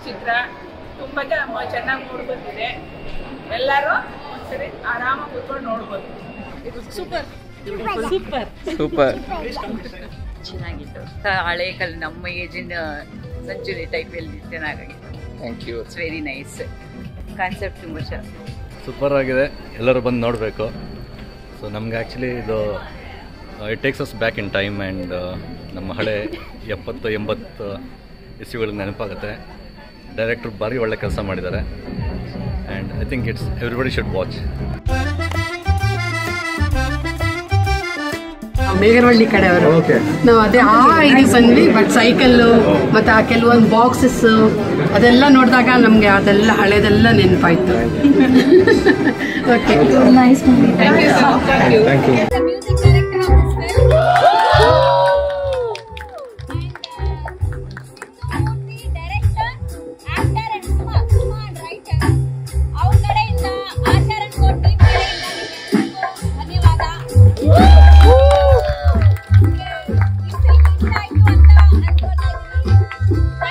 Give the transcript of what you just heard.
ಚಿತ್ರ ತುಂಬ ಚೆನ್ನಾಗಿ ಮೂಡ್ ಬಂದಿದೆ ಎಲ್ಲರೂ ಒಂದ್ಸರಿ ಆರಾಮಾಗಿ ಕೂತ್ಕೊಂಡು ನೋಡ್ಬೋದು ಸೂಪರ್ ಸೂಪರ್ ಚೆನ್ನಾಗಿತ್ತು ತ- ಹಳೆ ಕಾಲ ನಮ್ಮ ಏಜಿನ ಸೆಂಚುರಿ ಟೈಪಲ್ಲಿ ಚೆನ್ನಾಗಿತ್ತು thank you it's very nice concept ತುಂಬ ಚೆನ್ನಾಗಿ ಸೂಪರ್ ಆಗಿದೆ ಎಲ್ಲರೂ ಬಂದು ನೋಡಬೇಕು ಸೊ ನಮ್ಗೆ ಆ್ಯಕ್ಚುಲಿ ಇದು it takes us back in time and ನಮ್ಮ ಹಳೆ ಎಪ್ಪತ್ತು ಎಂಬತ್ತು ಇಸ್ವಿಗಳಿಗೆ ನೆನಪಾಗುತ್ತೆ ಡೈರೆಕ್ಟ್ರು ಭಾರಿ ಒಳ್ಳೆ ಕೆಲಸ ಮಾಡಿದ್ದಾರೆ and I think it's everybody should watch Megharavalli ಕಡೆಯವರು ನಾವು ಅದೇ ಆ ಇದಕ್ಕೆ ಬಂದ್ವಿ ಬಟ್ ಸೈಕಲ್ಲು ಮತ್ತು ಆ ಕೆಲವೊಂದು ಬಾಕ್ಸಸ್ ಅದೆಲ್ಲ ನೋಡಿದಾಗ ನಮಗೆ ಅದೆಲ್ಲ ಹಳೇದೆಲ್ಲ ನೆನಪಾಯ್ತು okay nice movie thank you thank you the music director of this film. And uh, Sindhu director, actor and Suma, Suma and writer. ಅವ್ರ ಕಡೆಯಿಂದ ಆಚಾರನ್ ಕೋಟ್ ಟೀಮ್ ಕಡೆಯಿಂದ ನಿಮ್ಗೆಲ್ರಿಗೂ ಧನ್ಯವಾದ ಈ film ಇಷ್ಟ ಆಯ್ತು ಅಂತ ಅನ್ಕೋತಾ ಇದ್ದೀನಿ